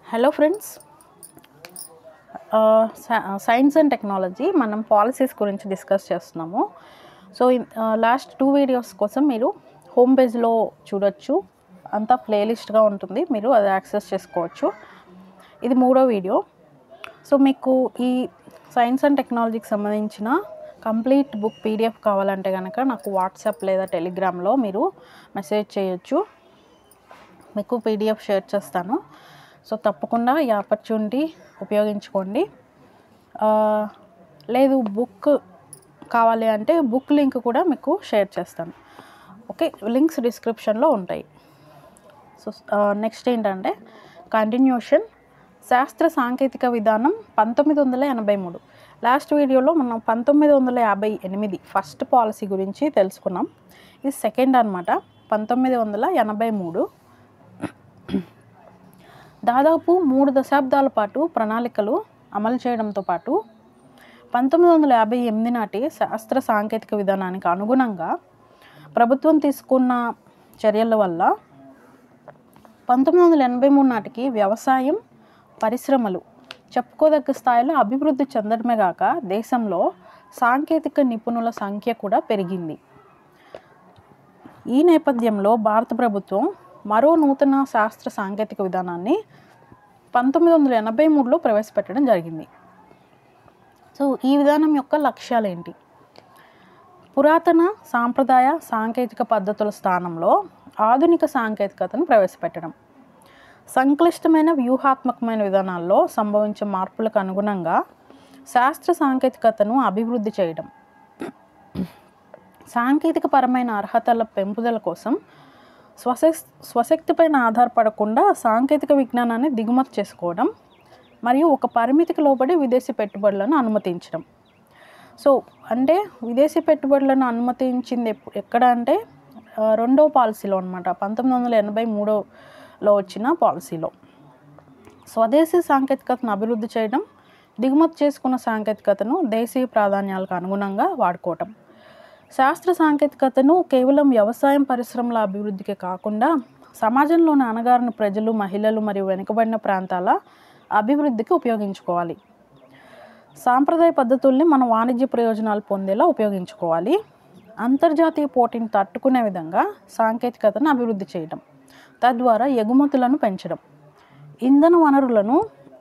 hello friends science and technology మనం policies గురించి discuss చేస్తున్నాము సో లాస్ట్ టూ వీడియోస్ కోసం మీరు హోమ్ పేజ్లో చూడొచ్చు అంతా ప్లేలిస్ట్గా ఉంటుంది మీరు అది యాక్సెస్ చేసుకోవచ్చు ఇది మూడో వీడియో సో మీకు ఈ సైన్స్ అండ్ టెక్నాలజీకి సంబంధించిన కంప్లీట్ బుక్ పీడిఎఫ్ కావాలంటే కనుక నాకు వాట్సాప్ లేదా టెలిగ్రామ్లో మీరు మెసేజ్ చేయొచ్చు మీకు పీడిఎఫ్ షేర్ చేస్తాను సో తప్పకుండా ఈ ఆపర్చునిటీ ఉపయోగించుకోండి ఆ, లేదు బుక్ కావాలి అంటే బుక్ లింక్ కూడా మీకు షేర్ చేస్తాను ఓకే లింక్స్ డిస్క్రిప్షన్లో ఉంటాయి సో నెక్స్ట్ ఏంటంటే కంటిన్యూషన్ శాస్త్ర సాంకేతిక విధానం పంతొమ్మిది వందల ఎనభై మూడు లాస్ట్ వీడియోలో మనం పంతొమ్మిది వందల యాభై ఎనిమిది ఫస్ట్ పాలసీ గురించి తెలుసుకున్నాం ఇది సెకండ్ అనమాట పంతొమ్మిది వందల ఎనభై మూడు దాదాపు మూడు దశాబ్దాల పాటు ప్రణాళికలు అమలు చేయడంతో పాటు పంతొమ్మిది వందల యాభై ఎనిమిది నాటి శాస్త్ర సాంకేతిక విధానానికి అనుగుణంగా ప్రభుత్వం తీసుకున్న చర్యల వల్ల పంతొమ్మిది వందల ఎనభై మూడు నాటికి వ్యవసాయం పరిశ్రమలు చెప్పుకోదగ్గ స్థాయిలో అభివృద్ధి చెందడమే కాక దేశంలో సాంకేతిక నిపుణుల సంఖ్య కూడా పెరిగింది ఈ నేపథ్యంలో భారత ప్రభుత్వం మరో నూతన శాస్త్ర సాంకేతిక విధానాన్ని పంతొమ్మిది వందల ఎనభై మూడులో ప్రవేశపెట్టడం జరిగింది సో ఈ విధానం యొక్క లక్ష్యాలు ఏంటి పురాతన సాంప్రదాయ సాంకేతిక పద్ధతుల స్థానంలో ఆధునిక సాంకేతికతను ప్రవేశపెట్టడం సంక్లిష్టమైన వ్యూహాత్మకమైన విధానాల్లో సంభవించే మార్పులకు అనుగుణంగా శాస్త్ర సాంకేతికతను అభివృద్ధి చేయడం సాంకేతిక పరమైన అర్హతల పెంపుదల కోసం స్వశక్ స్వశక్తిపైన ఆధారపడకుండా సాంకేతిక విజ్ఞానాన్ని దిగుమతి చేసుకోవడం మరియు ఒక పరిమితికి లోబడి విదేశీ పెట్టుబడులను అనుమతించడం సో అంటే విదేశీ పెట్టుబడులను అనుమతించింది ఎప్పు- ఎక్కడ అంటే ఆ, రెండో పాలసీలో అనమాట పంతొమ్మిది వందల ఎనభై మూడోలో వచ్చిన పాలసీలో స్వదేశీ సాంకేతికతను అభివృద్ధి చేయడం దిగుమతి చేసుకున్న సాంకేతికతను దేశీయ ప్రాధాన్యాలకు అనుగుణంగా వాడుకోవటం శాస్త్ర సాంకేతికతను కేవలం వ్యవసాయం పరిశ్రమల అభివృద్ధికి కాకుండా సమాజంలోని అణగారిన ప్రజలు మహిళలు మరియు వెనుకబడిన ప్రాంతాల అభివృద్ధికి ఉపయోగించుకోవాలి సాంప్రదాయ పద్ధతుల్ని మన వాణిజ్య ప్రయోజనాలు పొందేలా ఉపయోగించుకోవాలి అంతర్జాతీయ పోటీని తట్టుకునే విధంగా సాంకేతికతను అభివృద్ధి చేయడం తద్వారా ఎగుమతులను పెంచడం ఇంధన వనరులను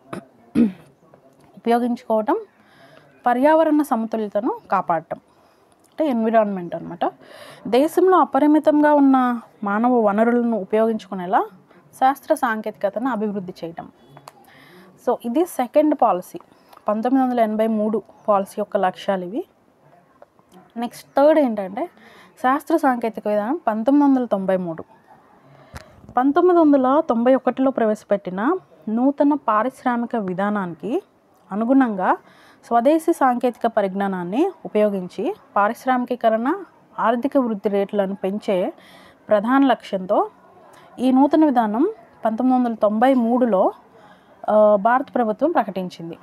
ఉపయోగించుకోవటం పర్యావరణ సమతుల్యతను కాపాడటం అంటే ఎన్విరాన్మెంట్ అనమాట దేశంలో అపరిమితంగా ఉన్న మానవ వనరులను ఉపయోగించుకునేలా శాస్త్ర సాంకేతికతను అభివృద్ధి చేయటం సో ఇది సెకండ్ పాలసీ పంతొమ్మిది వందల ఎనభై మూడు పాలసీ యొక్క లక్ష్యాలు ఇవి నెక్స్ట్ థర్డ్ ఏంటంటే శాస్త్ర సాంకేతిక విధానం పంతొమ్మిది వందల తొంభై మూడు పంతొమ్మిది వందల తొంభై ఒకటిలో ప్రవేశపెట్టిన నూతన పారిశ్రామిక విధానానికి అనుగుణంగా స్వదేశీ సాంకేతిక పరిజ్ఞానాన్ని ఉపయోగించి పారిశ్రామికీకరణ ఆర్థిక వృద్ధి రేట్లను పెంచే ప్రధాన లక్ష్యంతో ఈ నూతన విధానం పంతొమ్మిది వందల తొంభై మూడులో ఆ, భారత ప్రభుత్వం ప్రకటించింది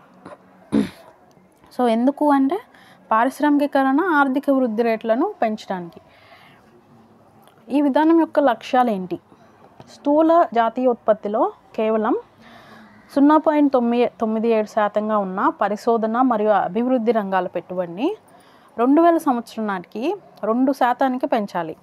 సో ఎందుకు అంటే పారిశ్రామికీకరణ ఆర్థిక వృద్ధి రేట్లను పెంచడానికి ఈ విధానం యొక్క లక్ష్యాలు ఏంటి స్థూల జాతీయ ఉత్పత్తిలో కేవలం సున్నా పాయింట్ తొమ్మిది తొమ్మిది ఏడు శాతంగా ఉన్న పరిశోధన మరియు అభివృద్ధి రంగాల పెట్టుబడిని రెండు వేల సంవత్సరం నాటికి రెండు శాతానికి పెంచాలి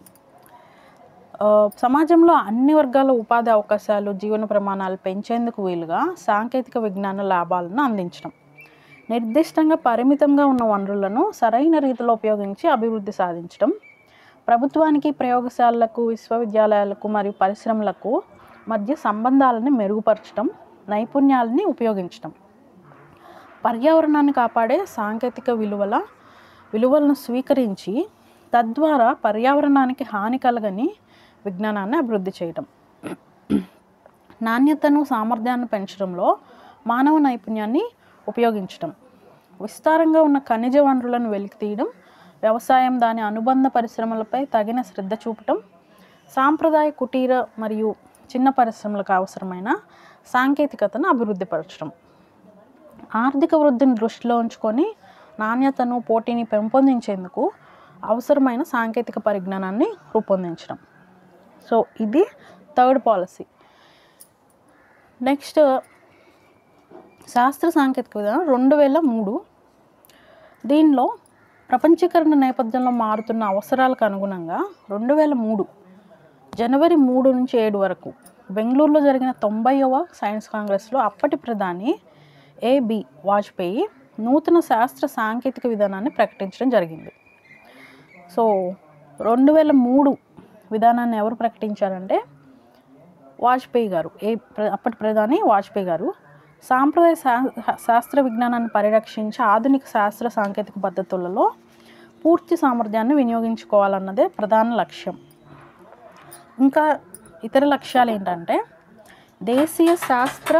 ఆ, సమాజంలో అన్ని వర్గాల ఉపాధి అవకాశాలు జీవన ప్రమాణాలు పెంచేందుకు వీలుగా సాంకేతిక విజ్ఞాన లాభాలను అందించడం నిర్దిష్టంగా పరిమితంగా ఉన్న వనరులను సరైన రీతిలో ఉపయోగించి అభివృద్ధి సాధించడం ప్రభుత్వానికి ప్రయోగశాలలకు విశ్వవిద్యాలయాలకు మరియు పరిశ్రమలకు మధ్య సంబంధాలను మెరుగుపరచడం నైపుణ్యాలని ఉపయోగించడం పర్యావరణాన్ని కాపాడే సాంకేతిక విలువల విలువలను స్వీకరించి తద్వారా పర్యావరణానికి హాని కలగని విజ్ఞానాన్ని అభివృద్ధి చేయడం నాణ్యతను సామర్థ్యాన్ని పెంచడంలో మానవ నైపుణ్యాన్ని ఉపయోగించడం విస్తారంగా ఉన్న ఖనిజ వనరులను వెలికి తీయడం వ్యవసాయం దాని అనుబంధ పరిశ్రమలపై తగిన శ్రద్ధ చూపటం సాంప్రదాయ కుటీర మరియు చిన్న పరిశ్రమలకు అవసరమైన సాంకేతికతను అభివృద్ధిపరచడం ఆర్థిక వృద్ధిని దృష్టిలో ఉంచుకొని నాణ్యతను పోటీని పెంపొందించేందుకు అవసరమైన సాంకేతిక పరిజ్ఞానాన్ని రూపొందించడం సో ఇది థర్డ్ పాలసీ నెక్స్ట్ శాస్త్ర సాంకేతిక విధానం రెండు వేల మూడు దీనిలో ప్రపంచీకరణ నేపథ్యంలో మారుతున్న అవసరాలకు అనుగుణంగా రెండు వేల మూడు జనవరి మూడు నుంచి ఏడు వరకు బెంగళూరులో జరిగిన తొంభైవ సైన్స్ కాంగ్రెస్లో అప్పటి ప్రధాని ఏబి వాజ్పేయి నూతన శాస్త్ర సాంకేతిక విధానాన్ని ప్రకటించడం జరిగింది సో రెండు వేల మూడు విధానాన్ని ఎవరు ప్రకటించారంటే వాజ్పేయి గారు ఏ ప్ర- అప్పటి ప్రధాని వాజ్పేయి గారు సాంప్రదాయ శా- శాస్త్ర విజ్ఞానాన్ని పరిరక్షించి ఆధునిక శాస్త్ర సాంకేతిక పద్ధతులలో పూర్తి సామర్థ్యాన్ని వినియోగించుకోవాలన్నదే ప్రధాన లక్ష్యం ఇంకా ఇతర లక్ష్యాలు ఏంటంటే దేశీయ శాస్త్ర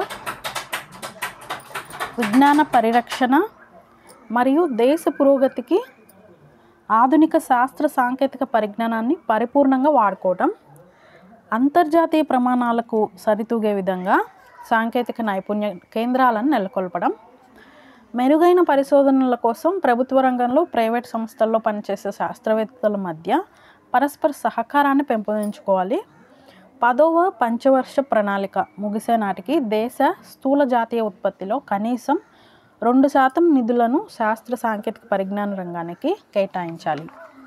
విజ్ఞాన పరిరక్షణ మరియు దేశ పురోగతికి ఆధునిక శాస్త్ర సాంకేతిక పరిజ్ఞానాన్ని పరిపూర్ణంగా వాడుకోవటం అంతర్జాతీయ ప్రమాణాలకు సరితూగే విధంగా సాంకేతిక నైపుణ్య కేంద్రాలను నెలకొల్పడం మెరుగైన పరిశోధనల కోసం ప్రభుత్వ రంగంలో ప్రైవేట్ సంస్థల్లో పనిచేసే శాస్త్రవేత్తల మధ్య పరస్పర సహకారాన్ని పెంపొందించుకోవాలి పదవ పంచవర్ష ప్రణాళిక ముగిసే నాటికి దేశ స్థూల జాతీయ ఉత్పత్తిలో కనీసం రెండు శాతం నిధులను శాస్త్ర సాంకేతిక పరిజ్ఞాన రంగానికి కేటాయించాలి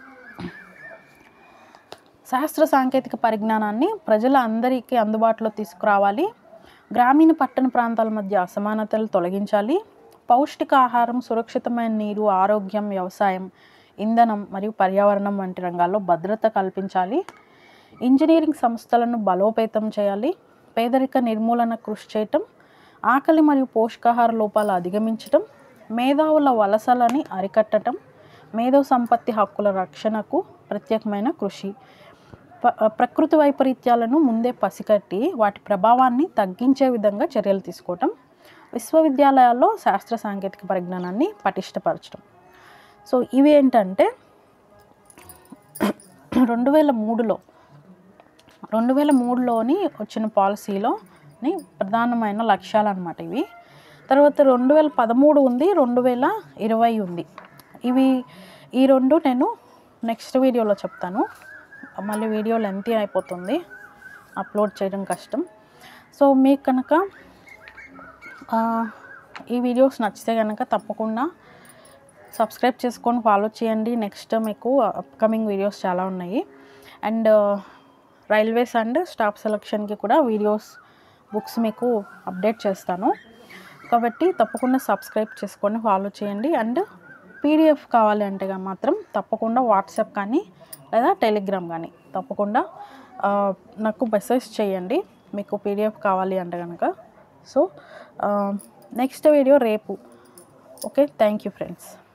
శాస్త్ర సాంకేతిక పరిజ్ఞానాన్ని ప్రజల అందరికీ అందుబాటులో తీసుకురావాలి గ్రామీణ పట్టణ ప్రాంతాల మధ్య అసమానతలు తొలగించాలి పౌష్టికాహారం సురక్షితమైన నీరు ఆరోగ్యం వ్యవసాయం ఇంధనం మరియు పర్యావరణం వంటి రంగాల్లో భద్రత కల్పించాలి ఇంజనీరింగ్ సంస్థలను బలోపేతం చేయాలి పేదరిక నిర్మూలన కృషి చేయటం ఆకలి మరియు పోషకాహార లోపాలు అధిగమించటం మేధావుల వలసలని అరికట్టడం మేధో సంపత్తి హక్కుల రక్షణకు ప్రత్యేకమైన కృషి ప- ప్రకృతి వైపరీత్యాలను ముందే పసిగట్టి వాటి ప్రభావాన్ని తగ్గించే విధంగా చర్యలు తీసుకోవటం విశ్వవిద్యాలయాల్లో శాస్త్ర సాంకేతిక పరిజ్ఞానాన్ని పటిష్టపరచడం సో ఇవి ఏంటంటే రెండు వేల మూడులో రెండు వేల మూడులోని వచ్చిన పాలసీలోని ప్రధానమైన లక్ష్యాలు అనమాట ఇవి తర్వాత రెండు వేల పదమూడు ఉంది రెండు వేల ఇరవై ఉంది ఇవి ఈ రెండు నేను నెక్స్ట్ వీడియోలో చెప్తాను మళ్ళీ వీడియో లెంతీ అయిపోతుంది అప్లోడ్ చేయడం కష్టం సో మీకు కనుక ఆ, ఈ వీడియోస్ నచ్చితే కనుక తప్పకుండా సబ్స్క్రైబ్ చేసుకొని ఫాలో చేయండి నెక్స్ట్ మీకు అప్కమింగ్ వీడియోస్ చాలా ఉన్నాయి అండ్ రైల్వేస్ అండ్ స్టాఫ్ సెలక్షన్కి కూడా వీడియోస్ బుక్స్ మీకు అప్డేట్ చేస్తాను కాబట్టి తప్పకుండా సబ్స్క్రైబ్ చేసుకొని ఫాలో చేయండి అండ్ పీడిఎఫ్ కావాలి అంటే గా మాత్రం తప్పకుండా వాట్సాప్ కానీ లేదా టెలిగ్రామ్ కానీ తప్పకుండా ఆ, నాకు మెసేజ్ చేయండి మీకు పీడిఎఫ్ కావాలి అంటే కనుక సో నెక్స్ట్ వీడియో రేపు ఓకే థ్యాంక్ యూ ఫ్రెండ్స్